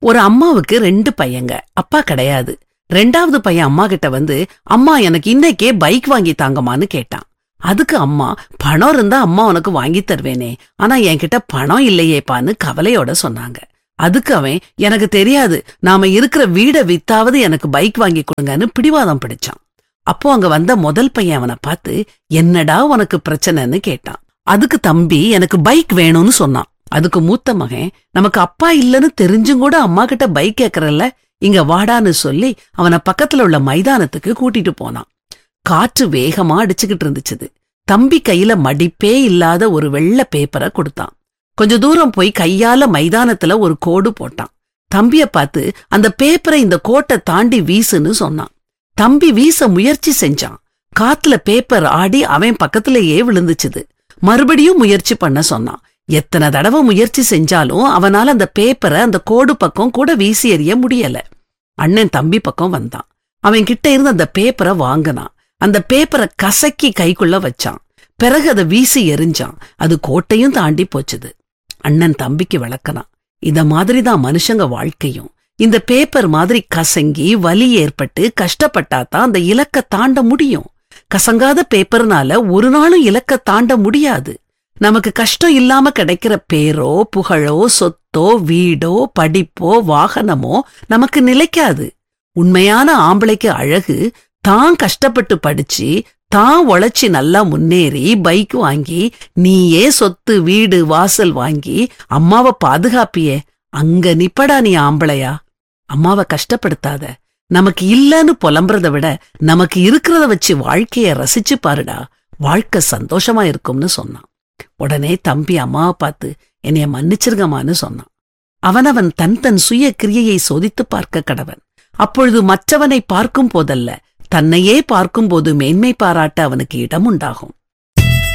ஒரு அம்மாவுக்கு ரெண்டு பையங்க அப்பா கிடையாது ரெண்டாவது பையன் அம்மா கிட்ட வந்து அம்மா எனக்கு இன்னைக்கே பைக் வாங்கி தாங்கம்மான்னு கேட்டான் அதுக்கு அம்மா பணம் இருந்தா அம்மா உனக்கு வாங்கி தருவேனே ஆனா என்கிட்ட பணம் இல்லையேப்பான்னு கவலையோட சொன்னாங்க அதுக்கு அவன் எனக்கு தெரியாது நாம இருக்கிற வீட வித்தாவது எனக்கு பைக் வாங்கி கொடுங்கன்னு பிடிவாதம் பிடிச்சான் அப்போ அங்க வந்த முதல் பையன் அவனை பார்த்து என்னடா உனக்கு பிரச்சனைன்னு கேட்டான் அதுக்கு தம்பி எனக்கு பைக் வேணும்னு சொன்னான் அதுக்கு மூத்த மகன் நமக்கு அப்பா இல்லைன்னு தெரிஞ்சும் கூட அம்மா கிட்ட பைக் கேக்குறல்ல இங்க வாடான்னு சொல்லி அவனை பக்கத்துல உள்ள மைதானத்துக்கு கூட்டிட்டு போனான் காற்று வேகமா அடிச்சுக்கிட்டு இருந்துச்சுது தம்பி கையில மடிப்பே இல்லாத ஒரு வெள்ளை பேப்பரை கொடுத்தான் கொஞ்ச தூரம் போய் கையால மைதானத்துல ஒரு கோடு போட்டான் தம்பிய பார்த்து அந்த பேப்பரை இந்த கோட்டை தாண்டி வீசுன்னு சொன்னான் தம்பி வீச முயற்சி செஞ்சான் காத்துல பேப்பர் ஆடி அவன் பக்கத்திலேயே விழுந்துச்சுது மறுபடியும் முயற்சி பண்ண சொன்னான் எத்தனை தடவை முயற்சி செஞ்சாலும் அவனால அந்த பேப்பரை அந்த கோடு பக்கம் கூட வீசி எறிய முடியல அண்ணன் தம்பி பக்கம் வந்தான் அவன் கிட்ட இருந்து அந்த பேப்பரை வாங்கினான் அந்த பேப்பரை கசக்கி கைக்குள்ள வச்சான் பிறகு அதை வீசி எறிஞ்சான் அது கோட்டையும் தாண்டி போச்சுது அண்ணன் தம்பிக்கு விளக்கனான் இத மாதிரிதான் மனுஷங்க வாழ்க்கையும் இந்த பேப்பர் மாதிரி கசங்கி வலி ஏற்பட்டு கஷ்டப்பட்டாதான் அந்த இலக்க தாண்ட முடியும் கசங்காத பேப்பர்னால ஒரு நாளும் இலக்க தாண்ட முடியாது நமக்கு கஷ்டம் இல்லாம கிடைக்கிற பேரோ புகழோ சொத்தோ வீடோ படிப்போ வாகனமோ நமக்கு நிலைக்காது உண்மையான ஆம்பளைக்கு அழகு தான் கஷ்டப்பட்டு படிச்சு தான் உழைச்சி நல்லா முன்னேறி பைக் வாங்கி நீயே சொத்து வீடு வாசல் வாங்கி அம்மாவை பாதுகாப்பியே அங்க நிப்படா நீ ஆம்பளையா அம்மாவை கஷ்டப்படுத்தாத நமக்கு இல்லன்னு புலம்புறத விட நமக்கு இருக்கிறத வச்சு வாழ்க்கைய ரசிச்சு பாருடா வாழ்க்கை சந்தோஷமா இருக்கும்னு சொன்னான் உடனே தம்பி அம்மாவை பார்த்து என்னைய மன்னிச்சிருங்கம்மான்னு சொன்னான் அவனவன் தன் தன் சுய கிரியையை சோதித்து பார்க்க கடவன் அப்பொழுது மற்றவனை பார்க்கும் போதல்ல தன்னையே பார்க்கும்போது மேன்மை பாராட்ட அவனுக்கு இடம் உண்டாகும்